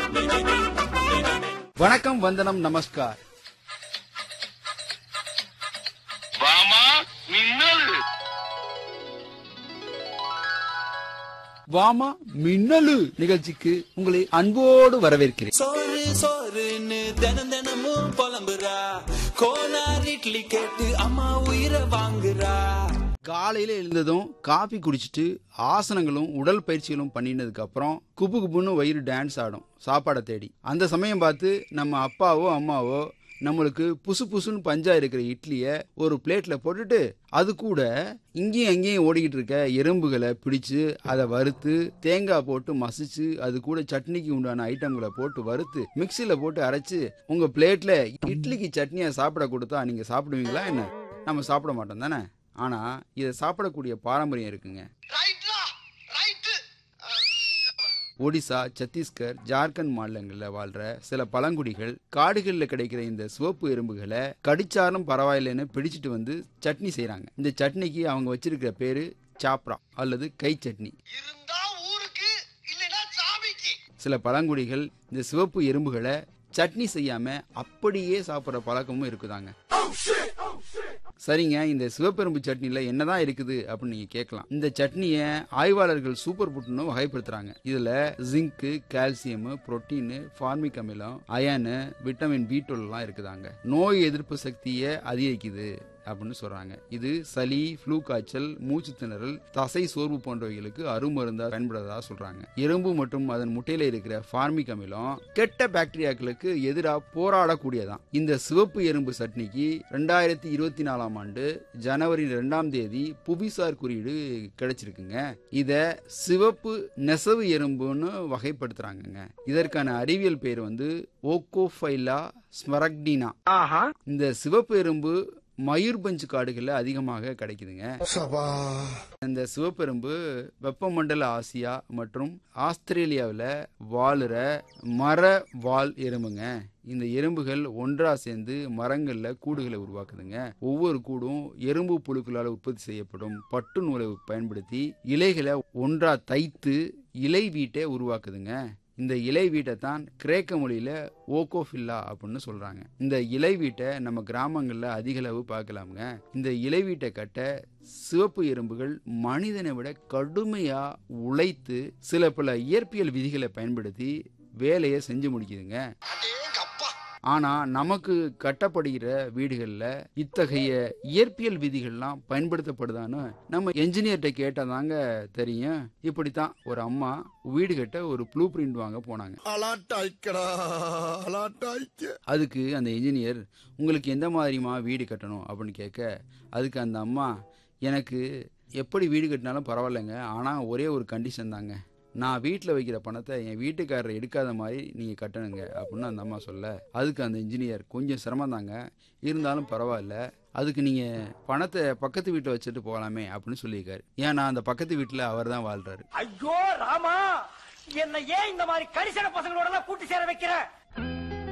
வணக்கம் வந்தனம் நமஸ்கார் வாமா மின்னல் வாமா மின்னலு நிகழ்ச்சிக்கு உங்களை அன்போடு வரவேற்கிறேன் சோறு சோறுன்னு தினம் தினமும் புலம்புறா கோனார் இட்லி கேட்டு அம்மா உயிரை வாங்குறா காலையில எழுந்ததும் காபி குடிச்சிட்டு ஆசனங்களும் உடல் பயிற்சிகளும் பண்ணினதுக்கு அப்புறம் குபு குபுன்னு வயிறு டான்ஸ் ஆடும் சாப்பாடை தேடி அந்த சமயம் பார்த்து நம்ம அப்பாவோ அம்மாவோ நம்மளுக்கு புசு புசுன்னு பஞ்சா இருக்கிற இட்லியை ஒரு பிளேட்ல போட்டுட்டு அது கூட இங்கேயும் அங்கேயும் ஓடிக்கிட்டு இருக்க எறும்புகளை பிடிச்சு அதை வறுத்து தேங்காய் போட்டு மசிச்சு அது கூட சட்னிக்கு உண்டான ஐட்டங்களை போட்டு வறுத்து மிக்சியில போட்டு அரைச்சு உங்க பிளேட்ல இட்லிக்கு சட்னியை சாப்பிட கொடுத்தா நீங்க சாப்பிடுவீங்களா என்ன நம்ம சாப்பிட மாட்டோம் தானே ஆனா இதை சாப்பிடக்கூடிய பாரம்பரியம் இருக்குங்க ரைட்லா ரைட்டு ஒடிசா சத்தீஸ்கர் ஜார்க்கண்ட் மாநிலங்களில் வாழ்ற சில பழங்குடிகள் காடுகளில் கிடைக்கிற இந்த சிவப்பு எறும்புகளை கடிச்சாலும் பரவாயில்லைன்னு பிடிச்சிட்டு வந்து சட்னி செய்றாங்க இந்த சட்னிக்கு அவங்க வச்சிருக்கிற பேரு சாப்ரா அல்லது கை சட்னி இருந்தா ஊருக்கு இல்லைன்னா சாமிக்கு சில பழங்குடிகள் இந்த சிவப்பு எறும்புகளை சட்னி செய்யாம அப்படியே சாப்பிட்ற பழக்கமும் இருக்குதாங்க சரிங்க இந்த சிவப்பெரும்பு சட்னில என்னதான் இருக்குது அப்படின்னு நீங்க கேட்கலாம் இந்த சட்னியை ஆய்வாளர்கள் சூப்பர் புட்னு வகைப்படுத்துறாங்க இதுல ஜிங்க் கால்சியம் புரோட்டீன் ஃபார்மிக் அமிலம் அயனு விட்டமின் பி எல்லாம் இருக்குதாங்க நோய் எதிர்ப்பு சக்தியை அதிகரிக்குது அப்படின்னு சொல்றாங்க இது சளி ஃப்ளூ காய்ச்சல் மூச்சு திணறல் தசை சோர்வு போன்றவைகளுக்கு அருமருந்தா பயன்படுறதா சொல்றாங்க எறும்பு மற்றும் அதன் முட்டையில இருக்கிற ஃபார்மிக் அமிலம் கெட்ட பாக்டீரியாக்களுக்கு எதிராக போராடக்கூடியதான் இந்த சிவப்பு எறும்பு சட்னிக்கு ரெண்டாயிரத்தி இருபத்தி நாலாம் ஆண்டு ஜனவரி ரெண்டாம் தேதி புவிசார் குறியீடு கிடைச்சிருக்குங்க இத சிவப்பு நெசவு எறும்புன்னு வகைப்படுத்துறாங்கங்க இதற்கான அறிவியல் பேர் வந்து ஓகோஃபைலா ஸ்மரக்டினா இந்த சிவப்பு எறும்பு மயூர்பஞ்சு காடுகளில் அதிகமாக கிடைக்குதுங்க இந்த சிவப்பெரும்பு வெப்பமண்டல ஆசியா மற்றும் ஆஸ்திரேலியாவில் வாழுற மர வால் எறும்புங்க இந்த எறும்புகள் ஒன்றா சேர்ந்து மரங்கள்ல கூடுகளை உருவாக்குதுங்க ஒவ்வொரு கூடும் எறும்பு புழுக்களால் உற்பத்தி செய்யப்படும் பட்டு நூலை பயன்படுத்தி இலைகளை ஒன்றா தைத்து இலை வீட்டை உருவாக்குதுங்க இந்த இலை வீட்டை தான் கிரேக்க மொழியில ஓகோஃபில்லா அப்படின்னு சொல்றாங்க இந்த இலை வீட்டை நம்ம கிராமங்கள்ல அதிக அளவு பார்க்கலாமுங்க இந்த இலை வீட்டை கட்ட சிவப்பு எறும்புகள் மனிதனை விட கடுமையா உழைத்து சில பல இயற்பியல் விதிகளை பயன்படுத்தி வேலையை செஞ்சு முடிக்குதுங்க அடேங்கப்பா ஆனா நமக்கு கட்டப்படுகிற வீடுகள்ல இத்தகைய இயற்பியல் விதிகள்லாம் பயன்படுத்தப்படுதான்னு நம்ம என்ஜினியர்கிட்ட கேட்டாதாங்க தெரியும் இப்படித்தான் ஒரு அம்மா வீடு கட்ட ஒரு ப்ளூ பிரிண்ட் வாங்க போனாங்க அலாட்டாய்க்கடா அலாட்டாய்க்க அதுக்கு அந்த இன்ஜினியர் உங்களுக்கு எந்த மாதிரிமா வீடு கட்டணும் அப்படின்னு கேட்க அதுக்கு அந்த அம்மா எனக்கு எப்படி வீடு கட்டினாலும் பரவாயில்லைங்க ஆனால் ஒரே ஒரு கண்டிஷன் தாங்க நான் வீட்டில் வைக்கிற பணத்தை என் வீட்டுக்காரர் எடுக்காத மாதிரி நீங்கள் கட்டணுங்க அப்படின்னு அந்த அம்மா சொல்ல அதுக்கு அந்த இன்ஜினியர் கொஞ்சம் சிரமம் தாங்க இருந்தாலும் பரவாயில்ல அதுக்கு நீங்கள் பணத்தை பக்கத்து வீட்டில் வச்சுட்டு போகலாமே அப்படின்னு சொல்லியிருக்காரு ஏன்னா அந்த பக்கத்து வீட்டில் அவர் தான் வாழ்றாரு ஐயோ ராமா என்ன ஏன் இந்த மாதிரி கரிசன பசங்களோட எல்லாம் கூட்டி சேர வைக்கிற